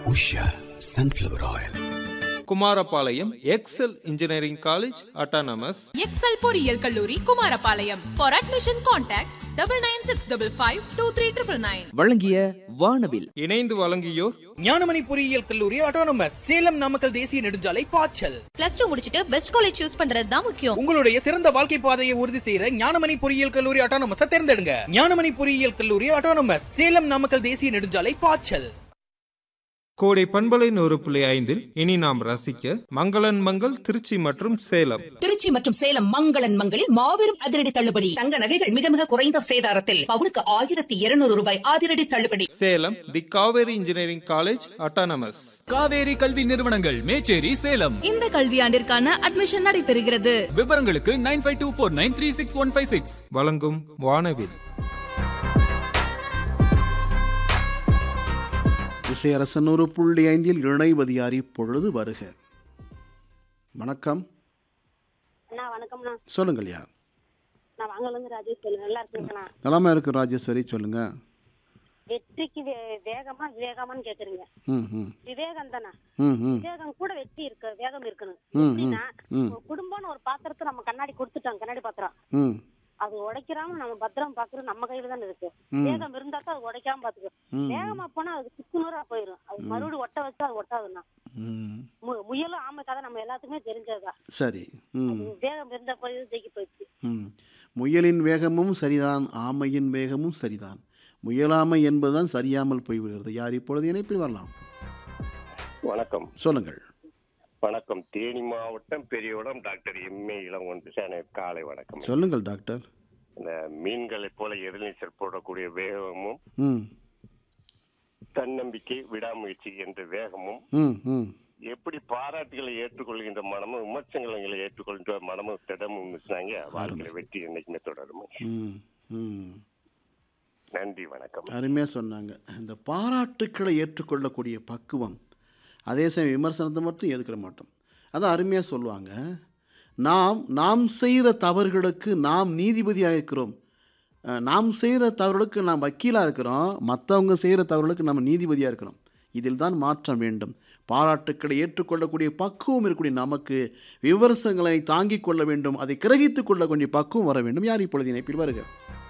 Usha sunflower oil Kumarapalayam Excel engineering college autonomous Excel பொறியியல் கல்லூரி Kumarapalayam for admission contact double nine six double five two three triple nine வழங்கிய வானவில் இணைந்து வழங்கியோர் ஞானமணி பொறியியல் கல்லூரி ஆட்டோனமஸ் சேலம் நாமக்கல் தேசிய நெடுஞ்சாலை பாய்ச்சல் பிளஸ் டூ முடிச்சிட்டு பெஸ்ட் காலேஜ் சூஸ் பண்றது தான் முக்கியம் உங்களுடைய சிறந்த வாழ்க்கை பாதையை உறுதி செய்யற ஞானமணி பொறியியல் கல்லூரி ஆட்டோனமஸ தேர்ந்தெடுங்க ஞானமணி பொறியியல் கல்லூரி ஆட்டோனமஸ் சேலம் நாமக்கல் தேசிய நெடுஞ்சாலை பாய்ச்சல் கோடை பண்பலை நூறு புள்ளி ஐந்தில் இனி நாம் ரசிக்க மங்களன் மங்கள் திருச்சி மற்றும் சேலம் திருச்சி மற்றும் சேலம் மங்களன் மங்களில் மாபெரும் அதிரடி தள்ளுபடி தங்க நகைகள் மிக மிக குறைந்த சேதாரத்தில் பவுனுக்கு ஆயிரத்தி இருநூறு ரூபாய் அதிரடி தள்ளுபடி Salem the Kaveri engineering college autonomous Kaveri கல்வி நிறுவனங்கள் மேச்சேரி சேலம் இந்த கல்வியாண்டிற்கான அட்மிஷன் நடைபெறுகிறது விவரங்களுக்கு nine five two four nine three six one five six வழங்கும் வானவில் இசையரசன் ஒரு புள்ளி ஐந்தில் இணைவதியார் இப்பொழுது வருக வணக்கம் அண்ணா வணக்கம்ண்ணா சொல்லுங்கள் யார் நான் வாங்கலேருந்து ராஜேஷ் சொல்லுங்க நல்லா இருக்குங்கண்ணா நலமா இருக்கு ராஜேஸ்வரி சொல்லுங்க வெற்றிக்கு வே- வேகமா விவேகமான்னு கேக்குறீங்க ம் ம் விவேகம் தானே ம் ம் விவேகம் கூட வெற்றி இருக்கு வேகம் இருக்கணும் ம், எப்படின்னா ம். ஒரு குடும்பம்னு ஒரு பாத்திரத்தை நம்ம கண்ணாடி கொடுத்துட்டோம் கண்ணாடி பாத்திரம் ம் அது உடைக்கிறாம நம்ம பத்திரம் பாக்குறது நம்ம கையில தானே இருக்கு ம். வேகம் இருந்தா தான் அது உடைக்காம பாத்துக்கோ ம். வேகமா போனா அது சுக்குநூறா போயிடும் அது மறுபடியும் ஒட்ட வச்சா அது ஒட்டாதுண்ணா ம் மு- முயலும் ஆமை கதை நம்ம எல்லாத்துக்குமே தெரிஞ்சதுதான் சரி ம் அது வேகம் இருந்த போய் ஜெயிக்கி போயிடுச்சு ம் முயலின் வேகமும் சரிதான் ஆமையின் வேகமும் சரிதான் முயலாமை என்பதுதான் சரியாமல் போய்விடுகிறது யார் இப்பொழுது இணைப்பில் வரலாம் வணக்கம் சொல்லுங்கள் வணக்கம் தேனி மாவட்டம் பெரியவடம் டாக்டர் எம்ஏ இளங்கொண்டு சேனை காலை வணக்கம் சொல்லுங்கள் டாக்டர் இந்த மீன்களைப் போல எதிர்நீச்சல் போடக்கூடிய வேகமும் ம் தன்னம்பிக்கை விடாமுயற்சி என்ற வேகமும் ம் ம் எப்படி பாராட்டுகளை ஏற்றுக்கொள்கின்ற மனமும் விமர்சனங்களை ஏற்றுக்கொள்கின்ற மனமும் திடமும் இருந்துச்சுனாங்க வாழ்க்கையில வெற்றி என்னைக்குமே தொடரும் ம் ம் நன்றி வணக்கம் அருமையாக சொன்னாங்க இந்த பாராட்டுக்களை ஏற்றுக்கொள்ளக்கூடிய பக்குவம் அதே சமயம் விமர்சனத்தை மட்டும் ஏற்றுக்கிற மாட்டோம் அதான் அருமையாக சொல்லுவாங்க நாம் நாம் செய்கிற தவறுகளுக்கு நாம் நீதிபதியாக இருக்கிறோம் அஹ், நாம் செய்கிற தவறுகளுக்கு நாம் வக்கீலாக இருக்கிறோம் மற்றவங்க செய்கிற தவறுகளுக்கு நம்ம நீதிபதியாக இருக்கிறோம் இதில் தான் மாற்றம் வேண்டும் பாராட்டுக்களை ஏற்றுக்கொள்ளக்கூடிய பக்குவம் இருக்கக்கூடிய நமக்கு விமர்சனங்களை தாங்கிக் கொள்ள வேண்டும் அதை கிரகித்துக் கொள்ளக்கூடிய பக்குவம் வர வேண்டும் யார் இப்பொழுது இணைப்பில் வருக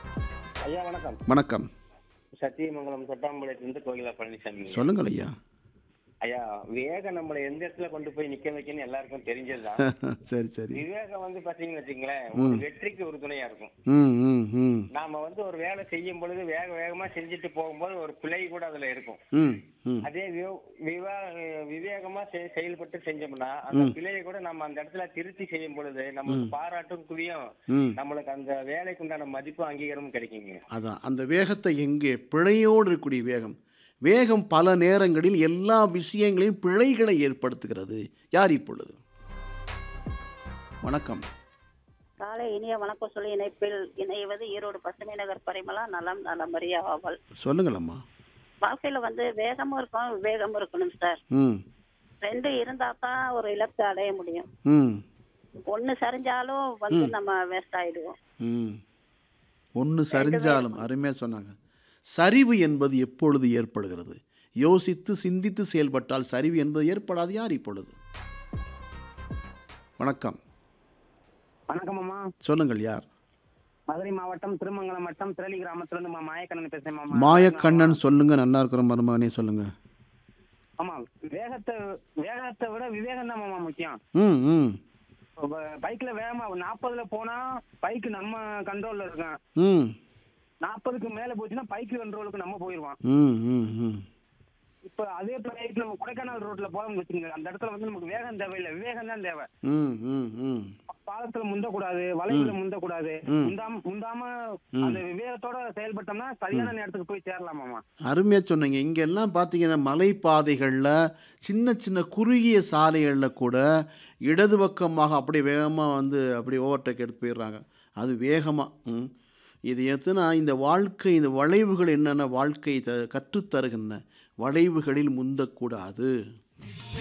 ஐயா வணக்கம் வணக்கம் சத்தியமங்கலம் தொட்டாம்பாளையத்திலிருந்து கோகிலா பழனிசாமி சொல்லுங்கள் ஐயா ஐயா விவேகம் நம்மளை எந்த இடத்துல கொண்டு போய் நிக்க வைக்கணும்னு எல்லாருக்கும் தெரிஞ்சதுதான் சரி சரி விவேகம் வந்து பாத்தீங்கன்னு வச்சுங்களேன் ஒரு வெற்றிக்கு ஒரு துணையா இருக்கும் ம் ம் ம் நாம வந்து ஒரு வேலை செய்யும் பொழுது வேக வேகமா செஞ்சுட்டு போகும்போது ஒரு பிழை கூட அதுல இருக்கும் ம் ம் அதே விவ- விவா- விவேகமா செ- செயல்பட்டு செஞ்சோம்னா அந்த பிழையை கூட நம்ம அந்த இடத்துல திருத்தி செய்யும் பொழுது நம்மளுக்கு பாராட்டும் குவியும் ம் நம்மளுக்கு அந்த வேலைக்கு உண்டான மதிப்பும் அங்கீகாரமும் கிடைக்குங்க அதான் அந்த வேகத்தை எங்கே பிழையோடு இருக்கக்கூடிய வேகம் வேகம் பல நேரங்களில் எல்லா விஷயங்களையும் பிழைகளை ஏற்படுத்துகிறது யார் இப்பொழுது வணக்கம் காலை இனிய வணக்கம் சொல்லி இணைப்பில் இணைவது ஈரோடு பசுமை நகர் பரிமளா நலம் நலமறிய ஆவல் சொல்லுங்கள் அம்மா வாழ்க்கையில வந்து வேகமும் இருக்கும் விவேகமும் இருக்கணும் சார் ம் ரெண்டு இருந்தா தான் ஒரு இலக்கு அடைய முடியும் ம் ஒண்ணு சரிஞ்சாலும் வந்து நம்ம வேஸ்ட் ஆயிடுவோம் ம் ஒன்று சரிஞ்சாலும் அருமையாக சொன்னாங்க சரிவு என்பது எப்பொழுது ஏற்படுகிறது யோசித்து சிந்தித்து செயல்பட்டால் சரிவு என்பது ஏற்படாது யார் இப்பொழுது வணக்கம் வணக்கம் அம்மா சொல்லுங்கள் யார் மதுரை மாவட்டம் திருமங்கலம் வட்டம் திரளி கிராமத்துல இருந்து மா- மாயக்கண்ணன் பேசுறேன் மாமா மாயக்கண்ணன் சொல்லுங்க நல்லா இருக்கிற மருமகனே சொல்லுங்க ஆமா வேகத்தை வேகத்தை விட விவேகம் தான் மாமா முக்கியம் ம் ம் ப- பைக்ல வேகமா நாற்பதுல போனா பைக் நம்ம கண்ட்ரோல்ல இருக்கும் ம் நாற்பதுக்கு மேல போச்சுன்னா பைக் கண்ட்ரோலுக்கு நம்ம போயிருவோம் ம் ம் ம் இப்ப அதே பைக்ல நம்ம கொடைக்கானல் ரோட்ல போறோம்னு வச்சுக்கோங்க அந்த இடத்துல வந்து நமக்கு வேகம் தேவையில்லை விவேகம் தான் தேவை ம் ம் ம் பாலத்துல முந்தக்கூடாது வளைவுல முந்தக்கூடாது ம். முந்தாம முந்தாம அந்த விவேகத்தோட செயல்பட்டோம்னா சரியான நேரத்துக்கு போய் சேரலாம் மாமா அருமையாக சொன்னீங்க இங்கெல்லாம் பார்த்தீங்கன்னா மலைப்பாதைகளில் சின்ன சின்ன குறுகிய சாலைகளில் கூட இடது பக்கமாக அப்படியே வேகமாக வந்து அப்படியே ஓவர்டேக் எடுத்து போயிடுறாங்க அது வேகமாக ம் இது எத்தனா இந்த வாழ்க்கை இந்த வளைவுகள் என்னென்ன வாழ்க்கை த கற்றுத்தருகின்றன வளைவுகளில் முந்தக்கூடாது